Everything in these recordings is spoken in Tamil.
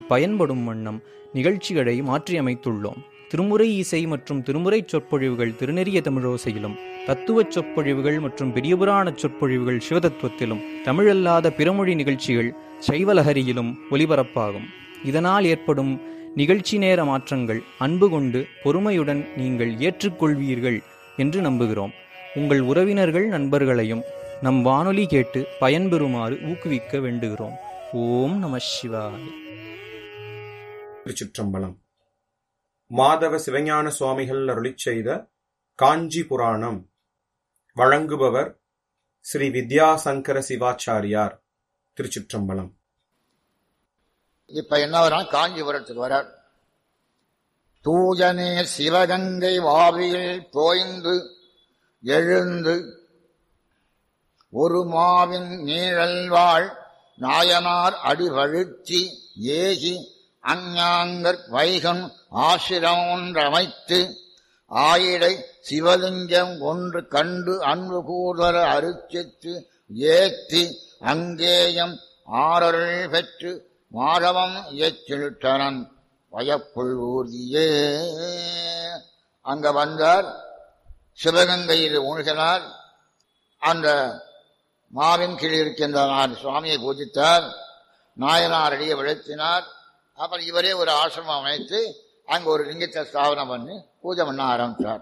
பயன்படும் வண்ணம் நிகழ்ச்சிகளை மாற்றியமைத்துள்ளோம் திருமுறை இசை மற்றும் திருமுறை சொற்பொழிவுகள் திருநெறிய தமிழோசையிலும் தத்துவச் சொற்பொழிவுகள் மற்றும் பெரியபுராண சொற்பொழிவுகள் சிவதத்துவத்திலும் தமிழல்லாத பிறமொழி நிகழ்ச்சிகள் சைவலஹரியிலும் ஒலிபரப்பாகும் இதனால் ஏற்படும் நிகழ்ச்சி நேர மாற்றங்கள் அன்பு கொண்டு பொறுமையுடன் நீங்கள் ஏற்றுக்கொள்வீர்கள் என்று நம்புகிறோம் உங்கள் உறவினர்கள் நண்பர்களையும் நம் வானொலி கேட்டு பயன்பெறுமாறு ஊக்குவிக்க வேண்டுகிறோம் ஓம் நம சிவாய திருச்சிற்றம்பலம் மாதவ சிவஞான சுவாமிகள் அருளிச் செய்த காஞ்சி புராணம் வழங்குபவர் ஸ்ரீ வித்யாசங்கர சிவாச்சாரியார் திருச்சிற்றம்பலம் இப்ப என்ன வரான் காஞ்சிபுரத்துக்கு வரார் தூஜனே சிவகங்கை வாவியில் தோய்ந்து எழுந்து ஒரு மாவின் நீழல் வாழ் நாயனார் அடிபழுத்தி ஏகி அஞ்ஞாங்கற் வைகன் ஆசிரம் ஒன்றமைத்து ஆயிடை சிவலிங்கம் ஒன்று கண்டு அன்பு கூதர அருச்சித்து ஏத்தி அங்கேயம் ஆரருள் பெற்று மாதவம் இயற்றிட்டனன் வயப்புள் ஊர்தியே அங்க வந்தார் சிவகங்கையில் மூழ்கினார் அந்த மாவின் கீழ் இருக்கின்ற நான் சுவாமியை பூஜித்தார் நாயனார் அடியை விழுத்தினார் அப்புறம் இவரே ஒரு ஆசிரமம் அமைத்து அங்க ஒரு லிங்கத்தை ஸ்தாபனம் பண்ணி பூஜை பண்ண ஆரம்பித்தார்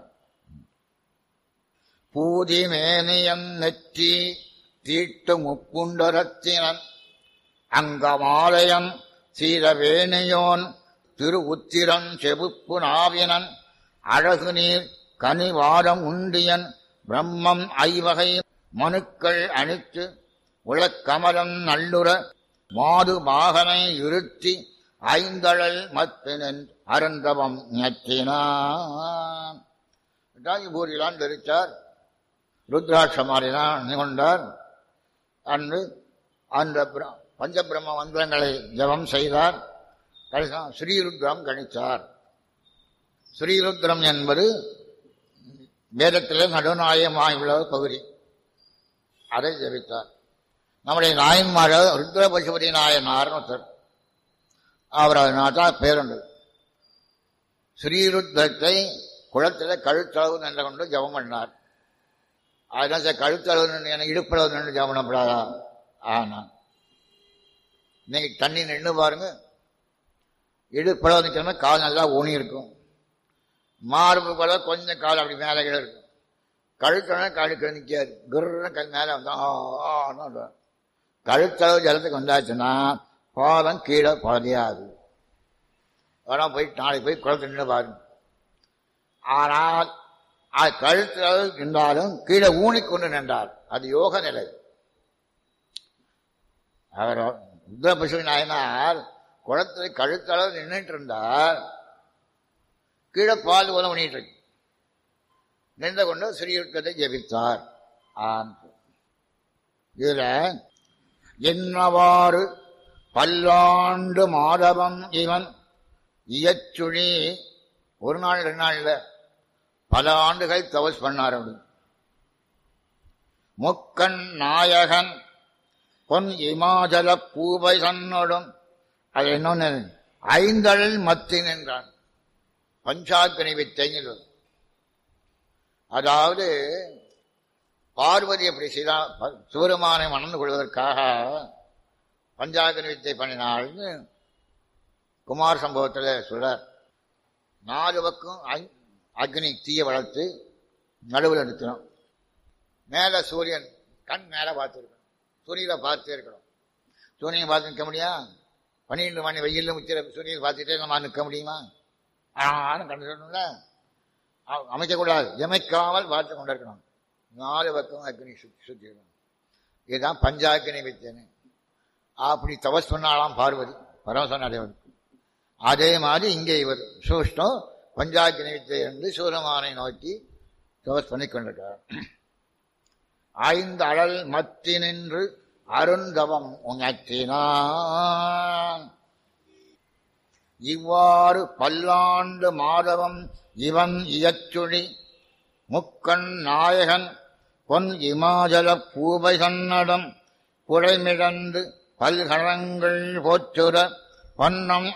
பூதி மேனியன் நெற்றி தீட்டு முப்புண்டரத்தினன் அங்கமாலயன் சீரவேணியோன் திரு உத்திரன் செபுப்பு நாவினன் அழகு நீர் கனிவாரம் உண்டியன் பிரம்மம் ஐவகை மனுக்கள் அணித்து உளக்கமலம் நல்லுற மாது மாகனை இருத்தி ஐந்தழல் மத்தினன் அருந்தவம் ஞற்றினான் பூரிலான் தரித்தார் ருத்ராட்ச மாறினான் கொண்டார் அன்று அந்த பிர- பஞ்சபிரம்ம மந்திரங்களை ஜபம் செய்தார் கடைசி ஸ்ரீருத்ரம் கணித்தார் ஸ்ரீருத்ரம் என்பது வேதத்திலே நடுநாயகமாயுள்ள பகுதி அதை ஜபித்தார் நம்முடைய நாயன்மார ருத்ர பசுபதி நாயனார் ஒருத்தர் அவர் அதனால் தான் பேருண்டு ஸ்ரீருத்ரத்தை குளத்தில் கழுத்தளவு நின்று கொண்டு ஜபம் பண்ணார் அதனால் சார் கழுத்தளவு நின்று எனக்கு இடுப்பளவு நின்று ஜபம் பண்ணப்படாதா ஆனா நீங்க தண்ணி நின்று பாருங்க இடுப்பளவு நிற்கிறமே கால் நல்லா ஊனி இருக்கும் மார்பு போல கொஞ்சம் கால் அப்படி மேலே கீழே இருக்கும் கழுத்தளவு கழுக்க நிற்காது குருன்னு கல் மேலே வந்தா கழுத்தளவு ஜலத்துக்கு வந்தாச்சுன்னா பாதம் கீழே பாதையாது வேணா போய் நாளைக்கு போய் குளத்து நின்று பாருங்க ஆனால் அது கழுத்தளவு நின்றாலும் கீழே ஊனிக்கொண்டு நின்றார் அது யோக நிலை அவர் ருத்ரபசு நாயனார் குளத்தில் கழுத்தளவு நின்றுட்டு இருந்தார் கீழே பால் உதவ பண்ணிட்டு இருக்கு நின்று கொண்டு ஸ்ரீயுத்தத்தை ஜெபித்தார் ஆம். இதுல என்னவாறு பல்லாண்டு மாதவம் இவன் இயச்சுழி ஒரு நாள் ரெண்டு நாள்ல பல ஆண்டுகள் தவஸ் பண்ணார் அப்படி முக்கண் நாயகன் பொன் இமாச்சல பூவை சன்னோடும் அது இன்னொன்னு ஐந்தழல் மத்தின் என்றான் பஞ்சாக்கினி வித்தைங்கிறது அதாவது பார்வதி எப்படி செய்தா சிவருமானை மணந்து கொள்வதற்காக பஞ்சாக்கினி வித்தை பண்ணினாள்னு குமார் சம்பவத்தில் சொல்றார் நாலு பக்கம் ஐ- அக்னி தீய வளர்த்து நடுவில் நிறுத்தணும் மேலே சூரியன் கண் மேலே பார்த்துருக்கணும் சூரியனை பார்த்துட்டே இருக்கணும் சூரியனை பார்த்து நிற்க முடியா பன்னிரெண்டு மணி வெயிலில் முச்சிர சூரியனை பார்த்துட்டே நம்ம நிற்க முடியுமா ஆனும் கண்டு சொல்லணும்ல அ- அமைக்கக்கூடாது எமைக்காமல் பார்த்து கொண்டிருக்கணும் நாலு பக்கம் அக்னி சுத்தி சுத்திடணும் இதுதான் பஞ்சாக்கினி வித்தேன்னு அப்படி தபஸ் பண்ணாலாம் பார்வதி பரமசனாதேவனுக்கு அதே மாதிரி இங்கே இவர் சூஷ்டம் பஞ்சாக்கினி வித்தை என்று சூரமானை நோக்கி தபஸ் பண்ணி கொண்டிருக்கிறார் ஐந்து அழல் மத்தி நின்று அருந்தவம் உணர்த்தினான் இவ்வாறு பல்லாண்டு மாதவம் இவன் இயச்சுழி முக்கண் நாயகன் பொன் இமாச்சல பூபை சன்னடம் குறைமிழந்து பல்கரங்கள் போற்றுற வண்ணம்